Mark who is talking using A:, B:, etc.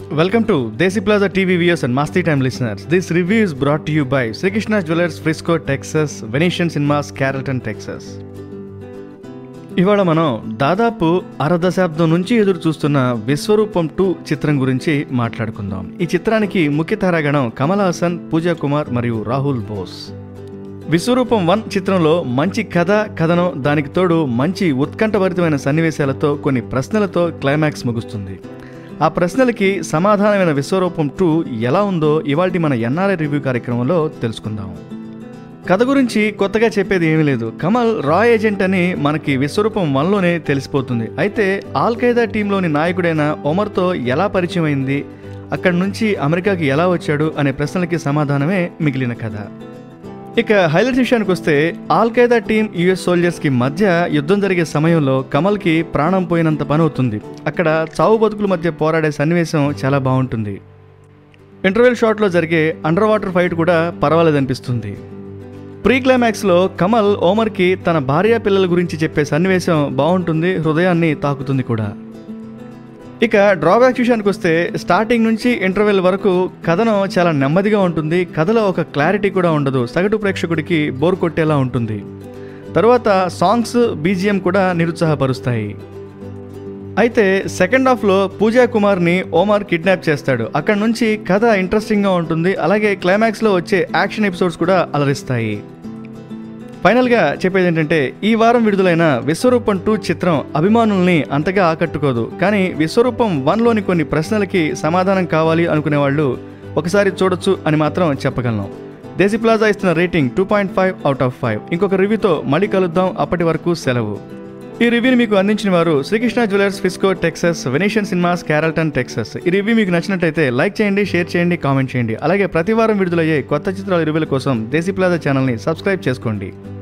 A: Welcome to Desi Plaza TV viewers and Masti Time listeners. This review is brought to you by Sri Krishna Jewelers, Frisco, Texas, Venetian Cinemas, Carrollton, Texas. ఇవాళ మనం దాదాపు అర దశాబ్దం నుంచి ఎదురు చూస్తున్న విశ్వరూపం two చిత్రం గురించి మాట్లాడుకుందాం ఈ చిత్రానికి ముఖ్య తారాగణం కమల్ హాసన్ పూజా కుమార్ మరియు రాహుల్ బోస్ విశ్వరూపం వన్ చిత్రంలో మంచి కథ కథనం దానికి తోడు మంచి ఉత్కంఠభరితమైన సన్నివేశాలతో కొన్ని ప్రశ్నలతో క్లైమాక్స్ ముగుస్తుంది ఆ ప్రశ్నలకి సమాధానమైన విశ్వరూపం టూ ఎలా ఉందో ఇవాల్టి మన ఎన్ఆర్ఐ రివ్యూ కార్యక్రమంలో తెలుసుకుందాం కథ గురించి కొత్తగా చెప్పేది ఏమీ లేదు కమల్ రా ఏజెంట్ అని మనకి విశ్వరూపం వన్లోనే తెలిసిపోతుంది అయితే ఆల్ ఖైదా టీంలోని నాయకుడైన ఒమర్తో ఎలా పరిచయం అయింది అక్కడి నుంచి అమెరికాకి ఎలా వచ్చాడు అనే ప్రశ్నలకి సమాధానమే మిగిలిన కథ ఇక హైలైట్ విషయానికి వస్తే ఆల్ ఖైదా టీం యుఎస్ సోల్జర్స్కి మధ్య యుద్ధం జరిగే సమయంలో కమల్కి ప్రాణం పోయినంత పని అవుతుంది అక్కడ చావు బతుకుల మధ్య పోరాడే సన్నివేశం చాలా బాగుంటుంది ఇంటర్వెల్ షాట్లో జరిగే అండర్ వాటర్ ఫైట్ కూడా పర్వాలేదనిపిస్తుంది ప్రీ క్లైమాక్స్లో కమల్ ఓమర్కి తన భార్య పిల్లల గురించి చెప్పే సన్నివేశం బాగుంటుంది హృదయాన్ని తాకుతుంది కూడా ఇక డ్రాబ్యాక్ విషయానికి వస్తే స్టార్టింగ్ నుంచి ఇంటర్వెల్ వరకు కథనం చాలా నెమ్మదిగా ఉంటుంది కథలో ఒక క్లారిటీ కూడా ఉండదు సగటు ప్రేక్షకుడికి బోర్ కొట్టేలా ఉంటుంది తర్వాత సాంగ్స్ బీజిఎం కూడా నిరుత్సాహపరుస్తాయి అయితే సెకండ్ హాఫ్లో పూజా కుమార్ని ఓమర్ కిడ్నాప్ చేస్తాడు అక్కడ నుంచి కథ ఇంట్రెస్టింగ్గా ఉంటుంది అలాగే క్లైమాక్స్లో వచ్చే యాక్షన్ ఎపిసోడ్స్ కూడా అలరిస్తాయి ఫైనల్గా చెప్పేది ఏంటంటే ఈ వారం విడుదలైన విశ్వరూపం టూ చిత్రం అభిమానుల్ని అంతగా ఆకట్టుకోదు కానీ విశ్వరూపం వన్లోని కొన్ని ప్రశ్నలకి సమాధానం కావాలి అనుకునే వాళ్ళు ఒకసారి చూడొచ్చు అని మాత్రం చెప్పగలను దేశీ ప్లాజా ఇస్తున్న rating two point five out of five ఇంకొక రివ్యూతో మళ్ళీ కలుద్దాం అప్పటి వరకు సెలవు ఈ రివ్యూని మీకు అందించిన వారు Srikrishna jewellers Frisco Texas Venetian cinemas Carrollton Texas ఈ రివ్యూ మీకు నచ్చినట్టయితే లైక్ చేయండి షేర్ చేయండి కామెంట్ చేయండి అలాగే ప్రతి వారం విడుదలయ్యే కొత్త చిత్రాల రివ్యూల కోసం దేశీ ప్లాజా ఛానల్ని సబ్స్క్రైబ్ చేసుకోండి